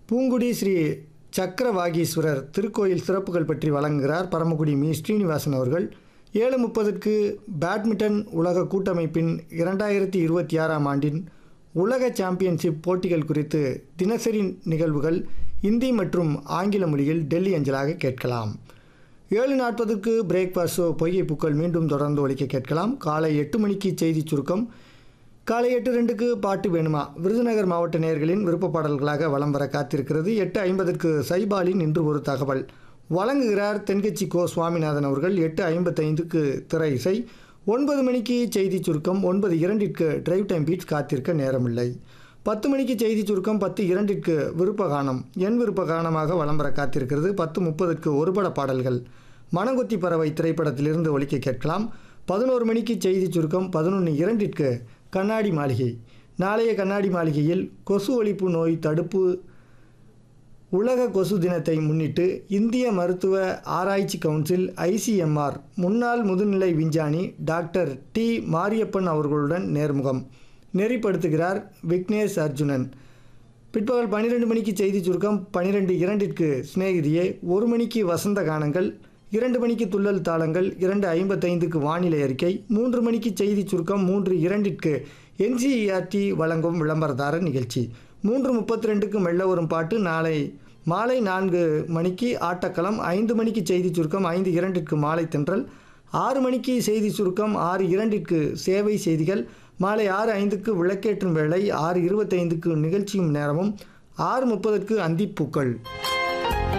பூங்குடி ஸ்ரீ சக்கரவாகீஸ்வரர் திருக்கோயில் சிறப்புகள் பற்றி வழங்குகிறார் பரமக்குடி மீ ஸ்ரீனிவாசன் அவர்கள் ஏழு முப்பதுக்கு பேட்மிண்டன் உலக கூட்டமைப்பின் இரண்டாயிரத்தி இருபத்தி ஆறாம் ஆண்டின் உலக சாம்பியன்ஷிப் போட்டிகள் குறித்து தினசரி நிகழ்வுகள் இந்தி மற்றும் ஆங்கில மொழியில் டெல்லி அஞ்சலாக கேட்கலாம் ஏழு நாற்பதுக்கு பிரேக்ஃபாஸ்ட் ஷோ பொய்கை பூக்கள் மீண்டும் தொடர்ந்து ஒலிக்க கேட்கலாம் காலை எட்டு மணிக்கு செய்தி சுருக்கம் காலை எட்டு ரெண்டுக்கு பாட்டு வேணுமா விருதுநகர் மாவட்ட நேயர்களின் விருப்ப பாடல்களாக வலம் வர காத்திருக்கிறது எட்டு ஐம்பதுக்கு சைபாலின் இன்று ஒரு தகவல் வழங்குகிறார் தென்கட்சி கோ சுவாமிநாதன் அவர்கள் எட்டு ஐம்பத்தைந்துக்கு திரை இசை ஒன்பது மணிக்கு செய்தி சுருக்கம் ஒன்பது இரண்டிற்கு டிரைவ் டைம் பீட்ஸ் காத்திருக்க நேரமில்லை பத்து மணிக்கு செய்தி சுருக்கம் பத்து இரண்டிற்கு விருப்ப கானம் என் விருப்ப கானமாக வலம் வர காத்திருக்கிறது பத்து முப்பதுக்கு ஒருபட பாடல்கள் மனங்கொத்தி பறவை திரைப்படத்திலிருந்து ஒலிக்க கேட்கலாம் பதினோரு மணிக்கு செய்தி சுருக்கம் பதினொன்று இரண்டிற்கு கண்ணாடி மாளிகை நாளைய கண்ணாடி மாளிகையில் கொசு ஒழிப்பு நோய் தடுப்பு உலக கொசு தினத்தை முன்னிட்டு இந்திய மருத்துவ ஆராய்ச்சி கவுன்சில் ஐசிஎம்ஆர் முன்னாள் முதுநிலை விஞ்ஞானி டாக்டர் டி மாரியப்பன் அவர்களுடன் நேர்முகம் நெறிப்படுத்துகிறார் விக்னேஷ் அர்ஜுனன் பிற்பகல் பன்னிரெண்டு மணிக்கு செய்தி சுருக்கம் பன்னிரெண்டு இரண்டிற்கு சிநேகிதியே ஒரு மணிக்கு வசந்த கானங்கள் இரண்டு மணிக்கு துள்ளல் தாளங்கள் இரண்டு ஐம்பத்தைந்துக்கு வானிலை அறிக்கை மூன்று மணிக்கு செய்தி சுருக்கம் மூன்று இரண்டிற்கு என்சிஇஆர்டி வழங்கும் விளம்பரதாரர் நிகழ்ச்சி மூன்று முப்பத்தி ரெண்டுக்கு மெல்ல வரும் பாட்டு நாளை மாலை நான்கு மணிக்கு ஆட்டக்களம் ஐந்து மணிக்கு செய்தி சுருக்கம் ஐந்து இரண்டிற்கு மாலை தென்றல் ஆறு மணிக்கு செய்தி சுருக்கம் ஆறு இரண்டிற்கு சேவை செய்திகள் மாலை ஆறு ஐந்துக்கு விளக்கேற்றும் வேளை ஆறு இருபத்தைந்துக்கு நிகழ்ச்சியும் நேரமும் ஆறு முப்பதுக்கு அந்திப்பூக்கள்